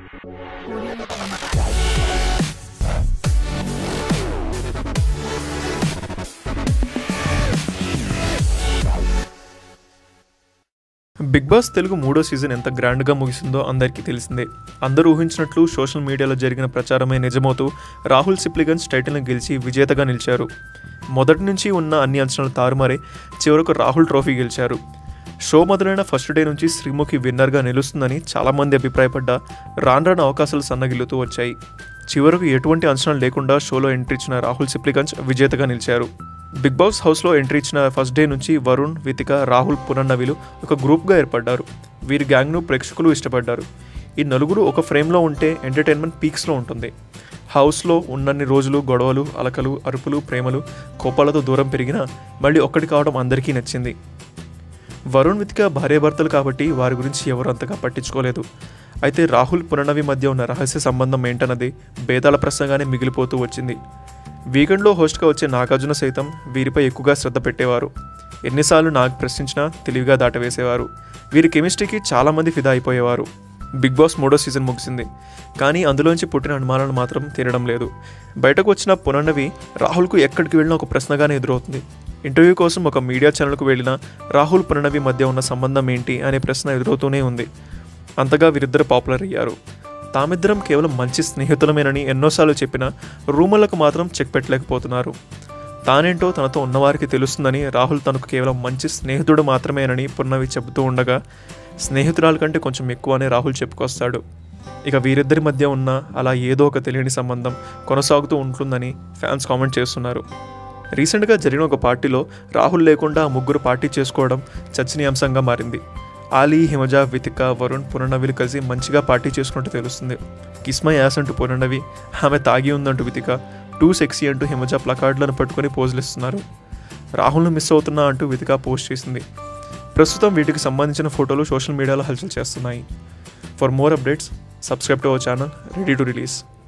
big boss Telugu మూడో season ఎంత గ్రాండ్గా ముగిసిందో అందరికీ తెలిసిందే అందరూ ఊహించినట్లు సోషల్ మీడియాలో జరిగిన ప్రచారమే నిజమవుతూ రాహుల్ సిప్లిగన్స్ టైటిల్ను గెలిచి విజేతగా నిలిచారు మొదటి నుంచి ఉన్న అన్ని అంచనాలు తారుమారే చివరకు రాహుల్ ట్రోఫీ గెలిచారు షో మొదలైన ఫస్ట్ డే నుంచి శ్రీముఖి విన్నర్గా నిలుస్తుందని చాలామంది అభిప్రాయపడ్డా రాను రాను అవకాశాలు సన్నగిల్లుతూ వచ్చాయి చివరకు ఎటువంటి అంచనాలు లేకుండా షోలో ఎంట్రీ ఇచ్చిన రాహుల్ సిప్లిగంజ్ విజేతగా నిలిచారు బిగ్ బాస్ హౌస్లో ఎంట్రీ ఇచ్చిన ఫస్ట్ డే నుంచి వరుణ్ వితిక రాహుల్ పునన్నవిలు ఒక గ్రూప్గా ఏర్పడ్డారు వీరి గ్యాంగ్ను ప్రేక్షకులు ఇష్టపడ్డారు ఈ నలుగురు ఒక ఫ్రేమ్లో ఉంటే ఎంటర్టైన్మెంట్ పీక్స్లో ఉంటుంది హౌస్లో ఉన్నన్ని రోజులు గొడవలు అలకలు అరుపులు ప్రేమలు కోపాలతో దూరం పెరిగినా మళ్ళీ ఒక్కటి కావడం అందరికీ నచ్చింది వరుణ్ వితిక భార్యాభర్తలు కాబట్టి వారి గురించి ఎవరు అంతగా పట్టించుకోలేదు అయితే రాహుల్ పుననవి మధ్య ఉన్న రహస్య సంబంధం ఏంటన్నది భేదాల ప్రశ్నగానే మిగిలిపోతూ వచ్చింది వీకెండ్లో హోస్ట్గా వచ్చే నాగార్జున సైతం వీరిపై ఎక్కువగా శ్రద్ధ పెట్టేవారు ఎన్నిసార్లు నాగ్ ప్రశ్నించినా తెలివిగా దాటవేసేవారు వీరి కెమిస్ట్రీకి చాలామంది ఫిదా అయిపోయేవారు బిగ్ బాస్ మూడో సీజన్ ముగిసింది కానీ అందులోంచి పుట్టిన అనుమానాలు మాత్రం తీరడం లేదు బయటకు వచ్చిన పునర్నవి రాహుల్కు ఎక్కడికి వెళ్ళినా ఒక ప్రశ్నగానే ఎదురవుతుంది ఇంటర్వ్యూ కోసం ఒక మీడియా ఛానల్కు వెళ్ళిన రాహుల్ పునర్నవి మధ్య ఉన్న సంబంధం ఏంటి అనే ప్రశ్న ఎదురవుతూనే ఉంది అంతగా వీరిద్దరు పాపులర్ అయ్యారు తామిద్దరం కేవలం మంచి స్నేహితులమేనని ఎన్నోసార్లు చెప్పినా రూమర్లకు మాత్రం చెక్ పెట్టలేకపోతున్నారు తానేంటో తనతో ఉన్నవారికి తెలుస్తుందని రాహుల్ తనకు కేవలం మంచి స్నేహితుడు మాత్రమేనని పున్నవి చెబుతూ ఉండగా స్నేహితురాల కంటే కొంచెం ఎక్కువ అని రాహుల్ చెప్పుకొస్తాడు ఇక వీరిద్దరి మధ్య ఉన్న అలా ఏదో ఒక తెలియని సంబంధం కొనసాగుతూ ఉంటుందని ఫ్యాన్స్ కామెంట్ చేస్తున్నారు రీసెంట్గా జరిగిన ఒక పార్టీలో రాహుల్ లేకుండా ఆ ముగ్గురు పార్టీ చేసుకోవడం చర్చనీయాంశంగా మారింది ఆలీ హిమజ వితిక వరుణ్ పునర్నవిలు కలిసి మంచిగా పార్టీ చేసుకున్నట్టు తెలుస్తుంది కిస్మై యాస్ అంటూ పునర్నవి ఆమె తాగి ఉందంటూ వితిక టూ సెక్సీ అంటూ హిమజ ప్లకార్డులను పట్టుకొని పోజులు ఇస్తున్నారు రాహుల్ను మిస్ అవుతున్నా అంటూ వితిక పోస్ట్ చేసింది ప్రస్తుతం వీటికి సంబంధించిన ఫోటోలు సోషల్ మీడియాలో హల్చల్ చేస్తున్నాయి for more updates subscribe to our channel ready to release